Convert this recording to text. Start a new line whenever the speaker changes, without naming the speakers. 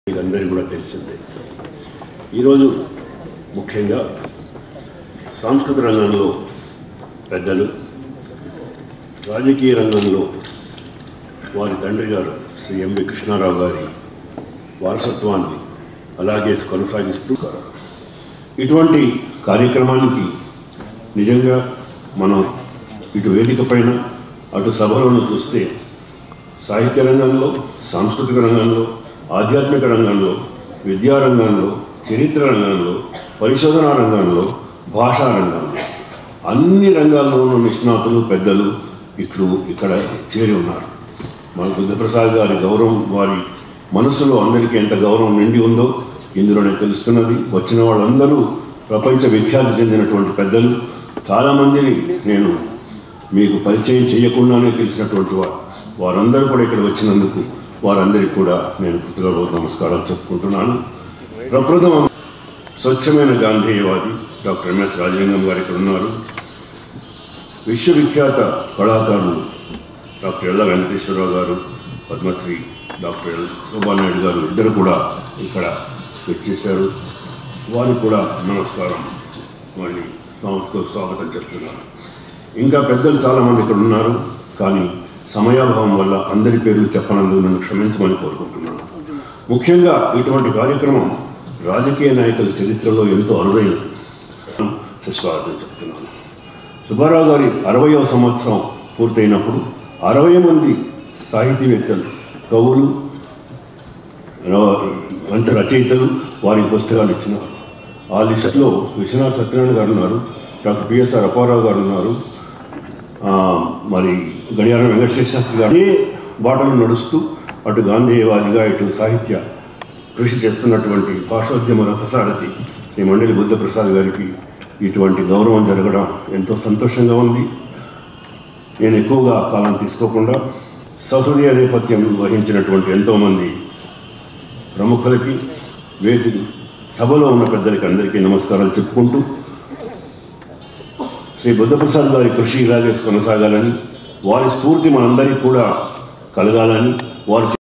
అందరికీ కూడా తెలిసిందే ఈరోజు ముఖ్యంగా సాంస్కృతిక రంగంలో పెద్దలు రాజకీయ రంగంలో వారి తండ్రి గారు శ్రీ ఎంవి కృష్ణారావు గారి వారసత్వాన్ని అలాగే కొనసాగిస్తూ ఇటువంటి కార్యక్రమానికి నిజంగా మనం ఇటు వేదిక పైన అటు సభలను చూస్తే సాహిత్య రంగంలో సాంస్కృతిక రంగంలో ఆధ్యాత్మిక రంగంలో విద్యా రంగంలో చరిత్ర రంగంలో పరిశోధనా రంగంలో భాషా రంగంలో అన్ని రంగాల్లోనూ నిష్ణాతులు పెద్దలు ఇప్పుడు ఇక్కడ చేరి ఉన్నారు మన బుద్ధప్రసాద్ గారి గౌరవం వారి మనసులో అందరికీ ఎంత గౌరవం నిండి ఉందో ఇందులోనే తెలుస్తున్నది వచ్చిన వాళ్ళందరూ ప్రపంచ విఖ్యాతి చెందినటువంటి పెద్దలు చాలామందిని నేను మీకు పరిచయం చేయకుండానే తెలిసినటువంటి వారు వారందరూ కూడా ఇక్కడ వచ్చినందుకు వారందరికీ కూడా నేను కృతజ్ఞత నమస్కారాలు చెప్పుకుంటున్నాను ప్రప్రథమ స్వచ్ఛమైన గాంధేయవాది డాక్టర్ ఎంఎస్ రాజలింగం గారు ఇక్కడ ఉన్నారు విశ్వవిఖ్యాత కళాకారులు డాక్టర్ ఎల్ల వెంకటేశ్వరరావు గారు పద్మశ్రీ డాక్టర్ ఎల్ శోభానాయుడు గారు ఇద్దరు కూడా ఇక్కడ వచ్చేశారు వారికి కూడా నమస్కారం మళ్ళీ సంస్థకు స్వాగతం చెప్తున్నాను ఇంకా పెద్దలు చాలామంది ఇక్కడ ఉన్నారు కానీ సమయాభావం వల్ల అందరి పేర్లు చెప్పనందుకు నన్ను క్షమించమని కోరుకుంటున్నాను ముఖ్యంగా ఇటువంటి కార్యక్రమం రాజకీయ నాయకుల చరిత్రలో ఎంతో అరుదైనది సుస్వాగతం చెప్తున్నాను సుబ్బారావు గారి అరవయవ సంవత్సరం పూర్తయినప్పుడు అరవై మంది సాహితీవేత్తలు కవులు ర- మంచి రచయితలు వారికి పుస్తకాలు ఇచ్చినారు ఆ లిస్టులో విశ్వనాథ్ సత్యనారాయణ గారు ఉన్నారు డాక్టర్ పిఎస్ఆర్ అప్పారావు గారు ఉన్నారు ఆ, మరి గడియారం వెంకటేశ్వర శాస్త్రి గారు అదే బాటలు నడుస్తూ అటు గాంధేయవాదిగా ఇటు సాహిత్య కృషి చేస్తున్నటువంటి భాషోద్యమ రథసారథి శ్రీ మండలి బుద్ధప్రసాద్ గారికి ఇటువంటి గౌరవం జరగడం ఎంతో సంతోషంగా ఉంది నేను ఎక్కువగా కాలం తీసుకోకుండా సహృదయ నేపథ్యం వహించినటువంటి ఎంతోమంది ప్రముఖులకి వేది సభలో ఉన్న పెద్దలకి అందరికీ నమస్కారాలు చెప్పుకుంటూ శ్రీ బుద్ధప్రసాద్ గారి కృషి ఇలాగే కొనసాగాలని వారి స్ఫూర్తి మనందరికీ కూడా కలగాలని వారు